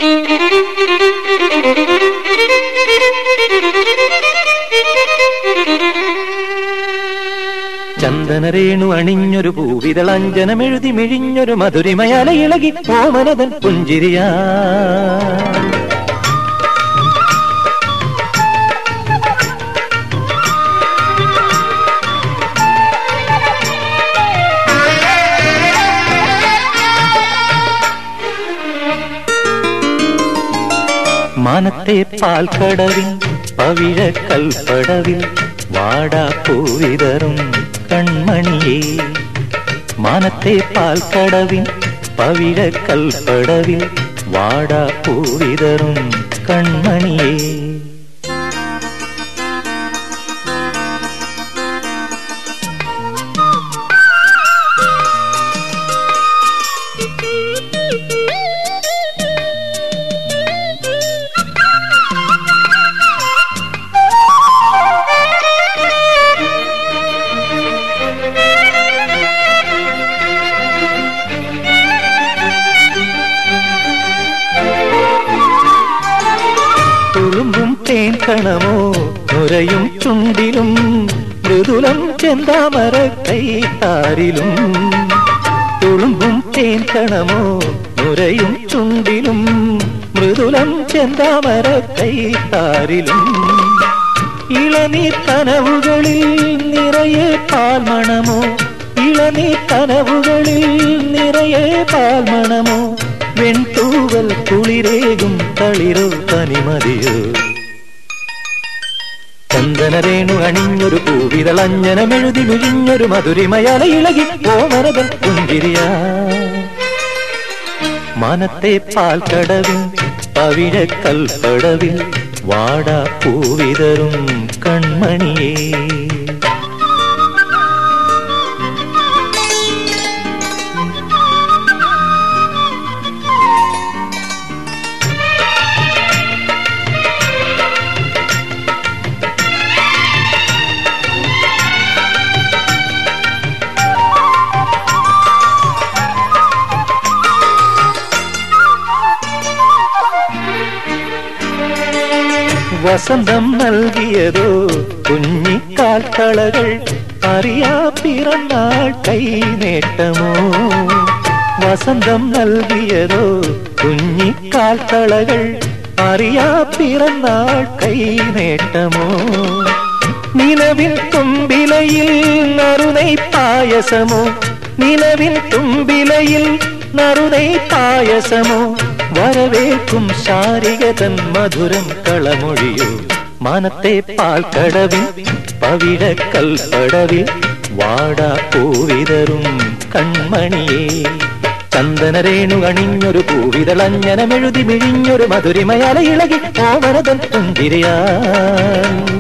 ചന്ദനരേണു അണിഞ്ഞൊരു പൂവിതളഞ്ജനമെഴുതി മിഴിഞ്ഞൊരു മധുരിമയാല ഇളകി ഓമനതൻ പുഞ്ചിരിയാ മാനത്തെ പാൽക്കടവിൽ പവിഴ കൽപ്പടവിൽ വാടാ പൂവിതറും കൺമണിയേ മാനത്തെ പാൽക്കടവിൽ പവിഴ കൽപ്പടവിൽ വാടാ പൂവിതറും കൺമണിയേ തുളുമ്പും തേൻ കണമോ നുരയും ചുണ്ടിലും മൃദുലം ചെന്താമര കൈത്താരിലും തുളുമ്പും തേൻ കണമോ നുരയും ചുണ്ടിലും മൃദുലം ചെന്താമര കൈത്താരിലും ഇളനീർ കനവുകളിൽ നിറയെ പാൽമണമോ ഇളനീർ കനവുകളിൽ നിറയെ പാൽമണമോ വെൺതൂവൽ കുളിരേകും തളിരോ തനിമതിയോ ചന്ദനരേണു അണിഞ്ഞൊരു പൂവിതളഞ്ഞനമെഴുതി മിഴിഞ്ഞൊരു മധുരിമയാല ഇളകി ഓമനതൻ പുഞ്ചിരിയാ മാനത്തെ പാൽക്കടവിൽ പവിഴ കൽപ്പടവിൽ വാടാ പൂവിതറും കൺമണിയേ വസന്തം നൽകിയതോ കുഞ്ഞിക്കാൽക്കളകൾ അറിയാ പിറന്നാൾ കൈനേട്ടമോ വസന്തം നൽകിയതോ കുഞ്ഞിക്കാൽക്കളകൾ അറിയാ പിറന്നാൾ കൈനേട്ടമോ നിലവിൽ തുമ്പിലയിൽ നറുനൈ പായസമോ നിലവിൽ തുമ്പിലയിൽ നറുനൈ പായസമോ വരവേൽക്കും ശാരികതൻ മധുരം കളമൊഴിയോ മാനത്തെ പാൽക്കടവിൽ പവിഴ കൽപ്പടവിൽ വാടാ പൂവിതറും കൺമണിയേ ചന്ദനരേണു അണിഞ്ഞൊരു പൂവിതളഞ്ഞനമെഴുതി മിഴിഞ്ഞൊരു മധുരിമയാല ഇളകി ഓമനതൻ പുഞ്ചിരിയാ